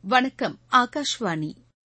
வணக்கம் ஆகாஷ்வாணி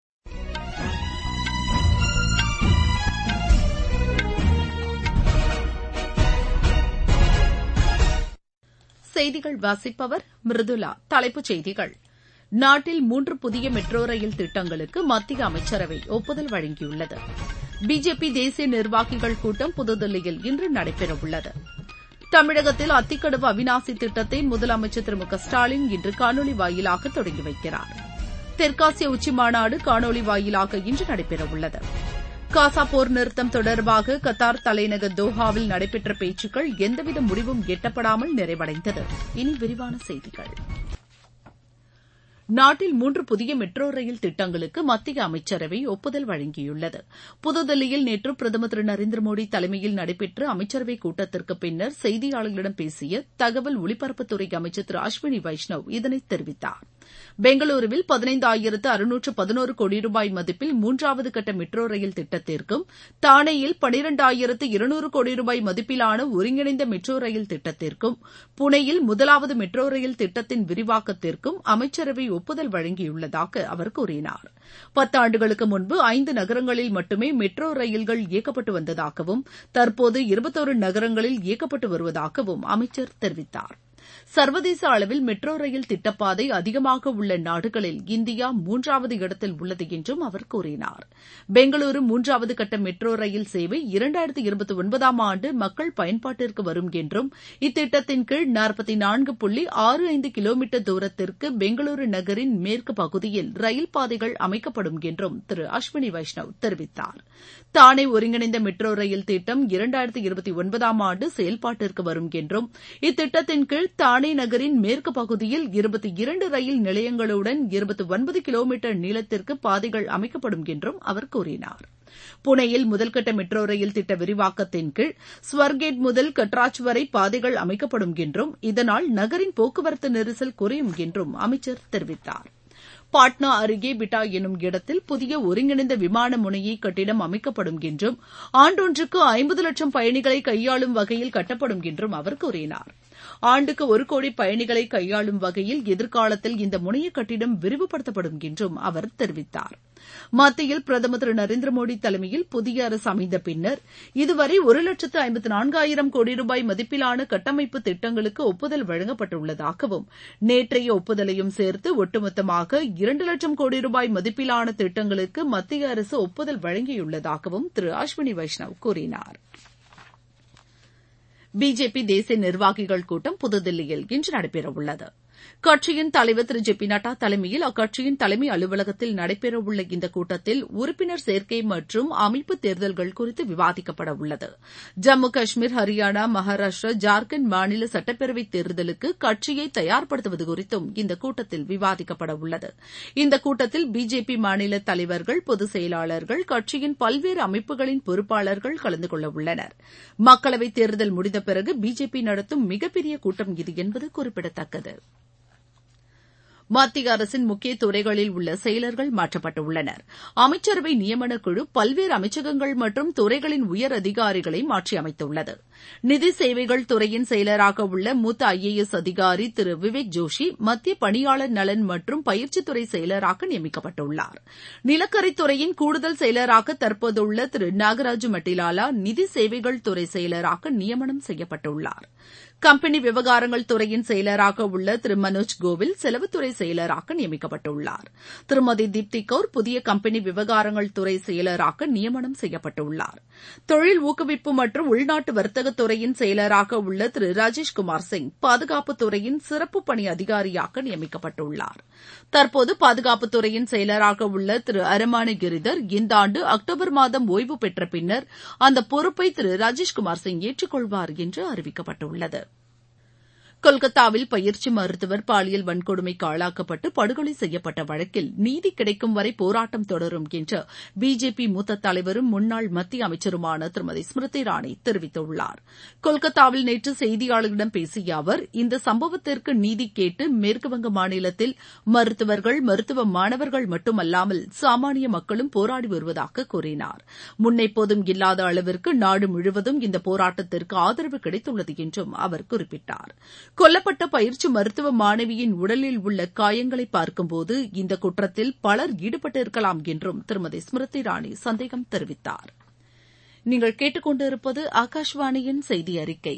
செய்திகள் வாசிப்பவர் மிருதுளா தலைப்புச் செய்திகள் நாட்டில் மூன்று புதிய மெட்ரோ ரயில் திட்டங்களுக்கு மத்திய அமைச்சரவை ஒப்புதல் வழங்கியுள்ளது பிஜேபி தேசிய நிர்வாகிகள் கூட்டம் புதுதில்லியில் இன்று நடைபெறவுள்ளது தமிழகத்தில் அத்திக்கடவு அவினாசி திட்டத்தை முதலமைச்சர் திரு மு க ஸ்டாலின் இன்று காணொலி வாயிலாக தொடங்கி வைக்கிறார் தெற்காசிய உச்சிமாநாடு காணொலி வாயிலாக இன்று நடைபெறவுள்ளது காசா போர் நிறுத்தம் தொடர்பாக கத்தார் தலைநகர் தோஹாவில் நடைபெற்ற பேச்சுக்கள் எந்தவித முடிவும் எட்டப்படாமல் நிறைவடைந்தது இனி விரிவான செய்திகள் நாட்டில் மூன்று புதிய மெட்ரோ ரயில் திட்டங்களுக்கு மத்திய அமைச்சரவை ஒப்புதல் வழங்கியுள்ளது புதுதில்லியில் நேற்று பிரதமர் திரு நரேந்திர மோடி தலைமையில் நடைபெற்ற அமைச்சரவைக் கூட்டத்திற்கு பின்னர் செய்தியாளர்களிடம் பேசிய தகவல் ஒலிபரப்புத்துறை அமைச்சர் திரு அஸ்வினி வைஷ்ணவ் இதனை தெரிவித்தார் பெங்களூருவில் பதினைந்தாயிரத்து அறுநூற்று பதினோரு கோடி ரூபாய் மதிப்பில் மூன்றாவது கட்ட மெட்ரோ ரயில் திட்டத்திற்கும் தானேயில் பனிரெண்டாயிரத்து இருநூறு கோடி ரூபாய் மதிப்பிலான ஒருங்கிணைந்த மெட்ரோ ரயில் திட்டத்திற்கும் புனேயில் முதலாவது மெட்ரோ ரயில் திட்டத்தின் விரிவாக்கத்திற்கும் அமைச்சரவை ஒப்புதல் வழங்கியுள்ளதாக அவர் கூறினார் பத்தாண்டுகளுக்கு முன்பு ஐந்து நகரங்களில் மட்டுமே மெட்ரோ ரயில்கள் இயக்கப்பட்டு வந்ததாகவும் தற்போது இருபத்தோரு நகரங்களில் இயக்கப்பட்டு வருவதாகவும் அமைச்சர் தெரிவித்தார் சர்வதேச அளவில் மெட்ரோ ரயில் திட்டப்பாதை அதிகமாக உள்ள நாடுகளில் இந்தியா மூன்றாவது இடத்தில் உள்ளது என்றும் அவர் கூறினார் பெங்களூரு மூன்றாவது கட்ட மெட்ரோ ரயில் சேவை இரண்டாயிரத்து இருபத்தி ஒன்பதாம் ஆண்டு மக்கள் பயன்பாட்டிற்கு வரும் என்றும் இத்திட்டத்தின் கீழ் நாற்பத்தி நான்கு புள்ளி ஆறு ஐந்து கிலோமீட்டர் தூரத்திற்கு பெங்களூரு நகரின் மேற்கு பகுதியில் ரயில் பாதைகள் அமைக்கப்படும் என்றும் திரு அஸ்வினி வைஷ்ணவ் தெரிவித்தார் தானே ஒருங்கிணைந்த மெட்ரோ ரயில் திட்டம் இரண்டாயிரத்து இருபத்தி ஒன்பதாம் ஆண்டு செயல்பாட்டிற்கு வரும் என்றும் இத்திட்டத்தின் கீழ் தானே நகரின் மேற்கு பகுதியில் இருபத்தி இரண்டு ரயில் நிலையங்களுடன் இருபத்தி ஒன்பது கிலோமீட்டர் நீளத்திற்கு பாதைகள் அமைக்கப்படும் என்றும் அவர் கூறினார் புனேயில் முதல்கட்ட மெட்ரோ ரயில் திட்ட விரிவாக்கத்தின் கீழ் ஸ்வர்கேட் முதல் கட்ராஜ் வரை பாதைகள் அமைக்கப்படும் என்றும் இதனால் நகரின் போக்குவரத்து நெரிசல் குறையும் என்றும் அமைச்சர் தெரிவித்தார் பாட்னா அருகே பிட்டா எனும் இடத்தில் புதிய ஒருங்கிணைந்த விமான முனைய கட்டிடம் அமைக்கப்படும் என்றும் ஆண்டொன்றுக்கு ஐம்பது லட்சம் பயணிகளை கையாளும் வகையில் கட்டப்படும் என்றும் அவர் கூறினார் ஆண்டுக்கு ஒரு கோடி பயணிகளை கையாளும் வகையில் எதிர்காலத்தில் இந்த முனைய கட்டிடம் விரிவுபடுத்தப்படும் என்றும் அவர் தெரிவித்தார் மத்தியில் பிரதமர் திரு நரேந்திர மோடி தலைமையில் புதிய அரசு அமைந்த பின்னர் இதுவரை ஒரு லட்சத்து ஐம்பத்து நான்காயிரம் கோடி ரூபாய் மதிப்பிலான கட்டமைப்பு திட்டங்களுக்கு ஒப்புதல் வழங்கப்பட்டுள்ளதாகவும் நேற்றைய ஒப்புதலையும் சேர்த்து ஒட்டுமொத்தமாக இரண்டு லட்சம் கோடி ரூபாய் மதிப்பிலான திட்டங்களுக்கு மத்திய அரசு ஒப்புதல் வழங்கியுள்ளதாகவும் திரு அஸ்வினி வைஷ்ணவ் கூறினார் பிஜேபி தேசிய நிர்வாகிகள் கூட்டம் புதுதில்லியில் இன்று நடைபெறவுள்ளது கட்சியின் தலைவர் திரு ஜே பி நட்டா தலைமையில் அக்கட்சியின் தலைமை அலுவலகத்தில் நடைபெறவுள்ள இந்த கூட்டத்தில் உறுப்பினர் சேர்க்கை மற்றும் அமைப்பு தேர்தல்கள் குறித்து விவாதிக்கப்பட உள்ளது ஜம்மு காஷ்மீர் ஹரியானா மகாராஷ்டிரா ஜார்க்கண்ட் மாநில சட்டப்பேரவைத் தேர்தலுக்கு கட்சியை தயார்படுத்துவது குறித்தும் இந்த கூட்டத்தில் விவாதிக்கப்பட உள்ளது இந்த கூட்டத்தில் பிஜேபி மாநில தலைவர்கள் பொதுச் செயலாளர்கள் கட்சியின் பல்வேறு அமைப்புகளின் பொறுப்பாளர்கள் கலந்து கொள்ள உள்ளனர் மக்களவைத் தேர்தல் முடிந்த பிறகு பிஜேபி நடத்தும் மிகப்பெரிய கூட்டம் இது என்பது குறிப்பிடத்தக்கது மத்திய அரசின் முக்கிய துறைகளில் உள்ள செயலர்கள் மாற்றப்பட்டுள்ளனர் அமைச்சரவை நியமனக் குழு பல்வேறு அமைச்சகங்கள் மற்றும் துறைகளின் உயர் அதிகாரிகளை மாற்றியமைத்துள்ளது நிதி சேவைகள் துறையின் செயலராக உள்ள மூத்த ஐ ஏ எஸ் அதிகாரி திரு விவேக் ஜோஷி மத்திய பணியாளர் நலன் மற்றும் பயிற்சித்துறை செயலராக நியமிக்கப்பட்டுள்ளார் நிலக்கரித்துறையின் கூடுதல் செயலராக தற்போதுள்ள திரு நாகராஜு மட்டிலாலா நிதி சேவைகள் துறை செயலராக நியமனம் செய்யப்பட்டுள்ளார் கம்பெனி விவகாரங்கள் துறையின் செயலராக உள்ள திரு மனோஜ் கோவில் செலவுத்துறை செயலராக நியமிக்கப்பட்டுள்ளார் திருமதி தீப்தி கவுர் புதிய கம்பெனி விவகாரங்கள் துறை செயலராக நியமனம் செய்யப்பட்டுள்ளார் தொழில் ஊக்குவிப்பு மற்றும் உள்நாட்டு வர்த்தகத் துறையின் செயலராக உள்ள திரு ராஜேஷ் குமார் சிங் பாதுகாப்புத் துறையின் சிறப்பு பணி அதிகாரியாக நியமிக்கப்பட்டுள்ளார் தற்போது பாதுகாப்புத் துறையின் செயலராக உள்ள திரு அரமான கிரிதர் இந்த ஆண்டு அக்டோபர் மாதம் ஓய்வு பெற்ற பின்னர் அந்த பொறுப்பை திரு ராஜேஷ்குமார் சிங் ஏற்றுக்கொள்வார் என்று அறிவிக்கப்பட்டுள்ளது கொல்கத்தாவில் பயிற்சி மருத்துவர் பாலியல் வன்கொடுமைக்கு ஆளாக்கப்பட்டு படுகொலை செய்யப்பட்ட வழக்கில் நீதி கிடைக்கும் வரை போராட்டம் தொடரும் என்று பிஜேபி மூத்த தலைவரும் முன்னாள் மத்திய அமைச்சருமான திருமதி ஸ்மிருதி இரானி தெரிவித்துள்ளார் கொல்கத்தாவில் நேற்று செய்தியாளர்களிடம் பேசிய அவர் இந்த சம்பவத்திற்கு நீதி கேட்டு மேற்குவங்க மாநிலத்தில் மருத்துவர்கள் மருத்துவ மாணவர்கள் மட்டுமல்லாமல் சாமானிய மக்களும் போராடி வருவதாக கூறினார் முன்னெப்போதும் இல்லாத அளவிற்கு நாடு முழுவதும் இந்த போராட்டத்திற்கு ஆதரவு கிடைத்துள்ளது என்றும் அவர் குறிப்பிட்டார் கொல்லப்பட்ட பயிற்சி மருத்துவ மாணவியின் உடலில் உள்ள காயங்களை பார்க்கும்போது இந்த குற்றத்தில் பலர் ஈடுபட்டிருக்கலாம் என்றும் திருமதி ஸ்மிருதி இரானி சந்தேகம் தெரிவித்தார் நீங்கள் கேட்டுக்கொண்டிருப்பது ஆகாஷ்வாணியின் செய்தி அறிக்கை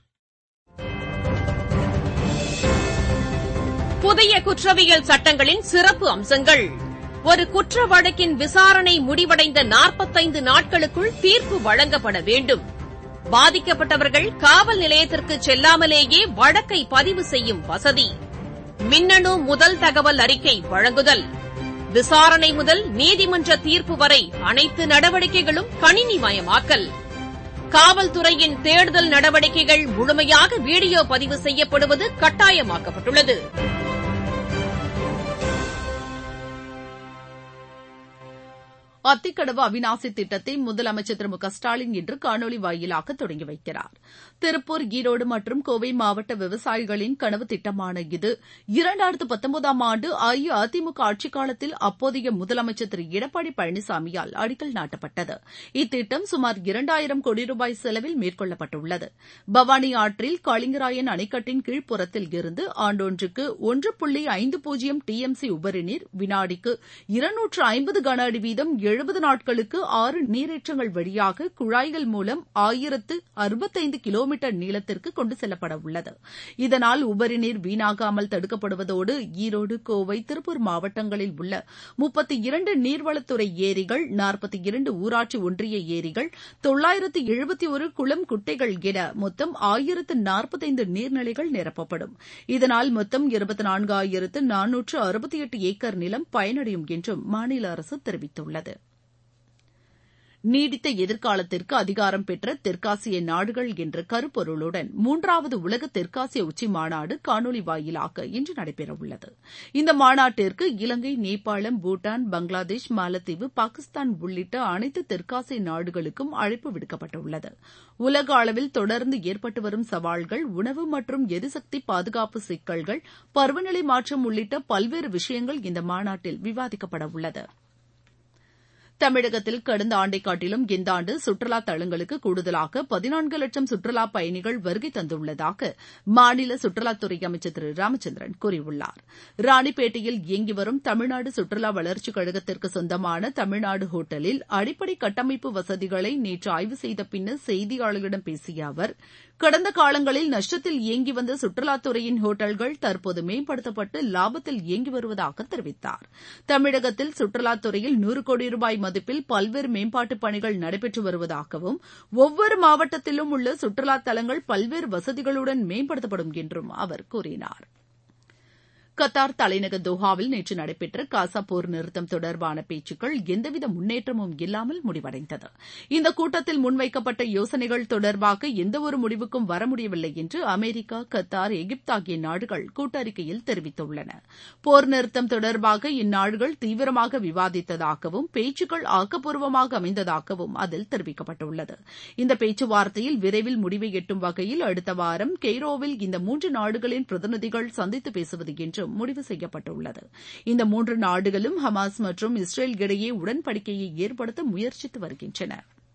புதிய குற்றவியல் சட்டங்களின் சிறப்பு அம்சங்கள் ஒரு குற்ற வழக்கின் விசாரணை முடிவடைந்த நாற்பத்தைந்து நாட்களுக்குள் தீர்ப்பு வழங்கப்பட வேண்டும் பாதிக்கப்பட்டவர்கள் காவல் நிலையத்திற்கு செல்லாமலேயே வழக்கை பதிவு செய்யும் வசதி மின்னணு முதல் தகவல் அறிக்கை வழங்குதல் விசாரணை முதல் நீதிமன்ற தீர்ப்பு வரை அனைத்து நடவடிக்கைகளும் கணினிமயமாக்கல் காவல்துறையின் தேடுதல் நடவடிக்கைகள் முழுமையாக வீடியோ பதிவு செய்யப்படுவது கட்டாயமாக்கப்பட்டுள்ளது அத்திக்கடவு அவினாசி திட்டத்தை முதலமைச்சர் திரு மு க ஸ்டாலின் இன்று காணொலி வாயிலாக தொடங்கி வைக்கிறார் திருப்பூர் ஈரோடு மற்றும் கோவை மாவட்ட விவசாயிகளின் கனவு திட்டமான இது இரண்டாயிரத்து பத்தொன்பதாம் ஆண்டு அஇஅதிமுக ஆட்சிக் காலத்தில் அப்போதைய முதலமைச்சர் திரு எடப்பாடி பழனிசாமியால் அடிக்கல் நாட்டப்பட்டது இத்திட்டம் சுமார் இரண்டாயிரம் கோடி ரூபாய் செலவில் மேற்கொள்ளப்பட்டுள்ளது பவானி ஆற்றில் காளிங்கராயன் அணைக்கட்டின் கீழ்ப்புறத்தில் இருந்து ஆண்டொன்றுக்கு ஒன்று புள்ளி ஐந்து பூஜ்ஜியம் டிஎம்சி உபரிநீர் வினாடிக்கு இருநூற்று ஐம்பது கன அடி வீதம் எழுபது நாட்களுக்கு ஆறு நீரேற்றங்கள் வழியாக குழாய்கள் மூலம் ஆயிரத்து அறுபத்தைந்து கிலோமீட்டர் நீளத்திற்கு கொண்டு செல்லப்பட உள்ளது இதனால் உபரிநீர் வீணாகாமல் தடுக்கப்படுவதோடு ஈரோடு கோவை திருப்பூர் மாவட்டங்களில் உள்ள முப்பத்தி இரண்டு நீர்வளத்துறை ஏரிகள் நாற்பத்தி இரண்டு ஊராட்சி ஒன்றிய ஏரிகள் தொள்ளாயிரத்து எழுபத்தி ஒரு குளம் குட்டைகள் என மொத்தம் ஆயிரத்து நாற்பத்தைந்து நீர்நிலைகள் நிரப்பப்படும் இதனால் மொத்தம் இருபத்தி நான்காயிரத்து நானூற்று அறுபத்தி எட்டு ஏக்கர் நிலம் பயனடையும் என்றும் மாநில அரசு தெரிவித்துள்ளது நீடித்த எதிர்காலத்திற்கு அதிகாரம் பெற்ற தெற்காசிய நாடுகள் என்ற கருப்பொருளுடன் மூன்றாவது உலக தெற்காசிய உச்சி மாநாடு காணொலி வாயிலாக இன்று நடைபெறவுள்ளது இந்த மாநாட்டிற்கு இலங்கை நேபாளம் பூட்டான் பங்களாதேஷ் மாலத்தீவு பாகிஸ்தான் உள்ளிட்ட அனைத்து தெற்காசிய நாடுகளுக்கும் அழைப்பு விடுக்கப்பட்டுள்ளது உலக அளவில் தொடர்ந்து ஏற்பட்டு வரும் சவால்கள் உணவு மற்றும் எரிசக்தி பாதுகாப்பு சிக்கல்கள் பருவநிலை மாற்றம் உள்ளிட்ட பல்வேறு விஷயங்கள் இந்த மாநாட்டில் விவாதிக்கப்பட உள்ளது தமிழகத்தில் கடந்த ஆண்டை காட்டிலும் இந்த ஆண்டு சுற்றுலா தலங்களுக்கு கூடுதலாக பதினான்கு லட்சம் சுற்றுலா பயணிகள் வருகை தந்துள்ளதாக மாநில சுற்றுலாத்துறை அமைச்சர் திரு ராமச்சந்திரன் கூறியுள்ளார் ராணிப்பேட்டையில் இயங்கி வரும் தமிழ்நாடு சுற்றுலா வளர்ச்சிக் கழகத்திற்கு சொந்தமான தமிழ்நாடு ஹோட்டலில் அடிப்படை கட்டமைப்பு வசதிகளை நேற்று ஆய்வு செய்த பின்னர் செய்தியாளர்களிடம் பேசிய அவர் கடந்த காலங்களில் நஷ்டத்தில் இயங்கி வந்த சுற்றுலாத்துறையின் ஹோட்டல்கள் தற்போது மேம்படுத்தப்பட்டு லாபத்தில் இயங்கி வருவதாக தெரிவித்தார் தமிழகத்தில் சுற்றுலாத்துறையில் நூறு கோடி ரூபாய் மதிப்பில் பல்வேறு மேம்பாட்டுப் பணிகள் நடைபெற்று வருவதாகவும் ஒவ்வொரு மாவட்டத்திலும் உள்ள சுற்றுலா தலங்கள் பல்வேறு வசதிகளுடன் மேம்படுத்தப்படும் என்றும் அவர் கூறினார் கத்தார் தலைநகர் தோஹாவில் நேற்று நடைபெற்ற காசா போர் நிறுத்தம் தொடர்பான பேச்சுக்கள் எந்தவித முன்னேற்றமும் இல்லாமல் முடிவடைந்தது இந்த கூட்டத்தில் முன்வைக்கப்பட்ட யோசனைகள் தொடர்பாக எந்தவொரு முடிவுக்கும் வர முடியவில்லை என்று அமெரிக்கா கத்தார் எகிப்து ஆகிய நாடுகள் கூட்டறிக்கையில் தெரிவித்துள்ளன போர் நிறுத்தம் தொடர்பாக இந்நாடுகள் தீவிரமாக விவாதித்ததாகவும் பேச்சுக்கள் ஆக்கப்பூர்வமாக அமைந்ததாகவும் அதில் தெரிவிக்கப்பட்டுள்ளது இந்த பேச்சுவார்த்தையில் விரைவில் முடிவை எட்டும் வகையில் அடுத்த வாரம் கெய்ரோவில் இந்த மூன்று நாடுகளின் பிரதிநிதிகள் சந்தித்து பேசுவது என்றும் முடிவு செய்யப்பட்டுள்ளது இந்த மூன்று நாடுகளும் ஹமாஸ் மற்றும் இஸ்ரேல் இடையே உடன்படிக்கையை ஏற்படுத்த முயற்சித்து வருகின்றன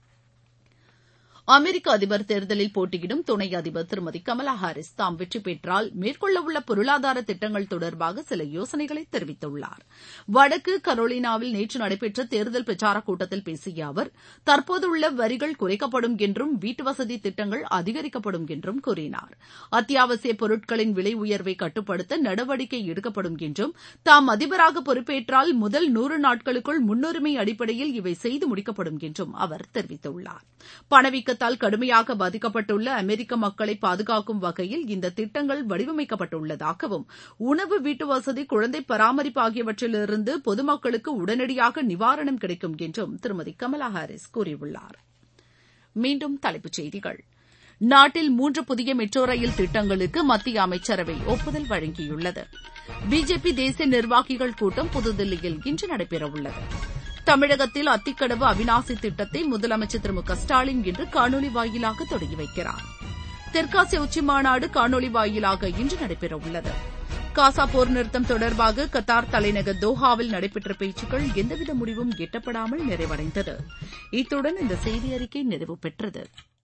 அமெரிக்க அதிபர் தேர்தலில் போட்டியிடும் துணை அதிபர் திருமதி கமலா ஹாரிஸ் தாம் வெற்றி பெற்றால் மேற்கொள்ளவுள்ள பொருளாதார திட்டங்கள் தொடர்பாக சில யோசனைகளை தெரிவித்துள்ளார் வடக்கு கரோலினாவில் நேற்று நடைபெற்ற தேர்தல் பிரச்சாரக் கூட்டத்தில் பேசிய அவர் தற்போதுள்ள வரிகள் குறைக்கப்படும் என்றும் வீட்டுவசதி திட்டங்கள் அதிகரிக்கப்படும் என்றும் கூறினார் அத்தியாவசிய பொருட்களின் விலை உயர்வை கட்டுப்படுத்த நடவடிக்கை எடுக்கப்படும் என்றும் தாம் அதிபராக பொறுப்பேற்றால் முதல் நூறு நாட்களுக்குள் முன்னுரிமை அடிப்படையில் இவை செய்து முடிக்கப்படும் என்றும் அவர் தெரிவித்துள்ளார் பணவீக்க தாக்கத்தால் கடுமையாக பாதிக்கப்பட்டுள்ள அமெரிக்க மக்களை பாதுகாக்கும் வகையில் இந்த திட்டங்கள் வடிவமைக்கப்பட்டுள்ளதாகவும் உணவு வீட்டு வசதி குழந்தை பராமரிப்பு ஆகியவற்றிலிருந்து பொதுமக்களுக்கு உடனடியாக நிவாரணம் கிடைக்கும் என்றும் திருமதி கமலா ஹாரிஸ் கூறியுள்ளார் மீண்டும் தலைப்புச் செய்திகள் நாட்டில் மூன்று புதிய மெட்ரோ ரயில் திட்டங்களுக்கு மத்திய அமைச்சரவை ஒப்புதல் வழங்கியுள்ளது பிஜேபி தேசிய நிர்வாகிகள் கூட்டம் புதுதில்லியில் இன்று நடைபெறவுள்ளது தமிழகத்தில் அத்திக்கடவு அவினாசி திட்டத்தை முதலமைச்சர் திரு மு க ஸ்டாலின் இன்று காணொலி வாயிலாக தொடங்கி வைக்கிறார் தெற்காசிய உச்சிமாநாடு காணொலி வாயிலாக இன்று நடைபெறவுள்ளது காசா போர் நிறுத்தம் தொடர்பாக கத்தார் தலைநகர் தோஹாவில் நடைபெற்ற பேச்சுக்கள் எந்தவித முடிவும் எட்டப்படாமல் நிறைவடைந்தது இத்துடன் இந்த செய்தி அறிக்கை நிறைவு பெற்றது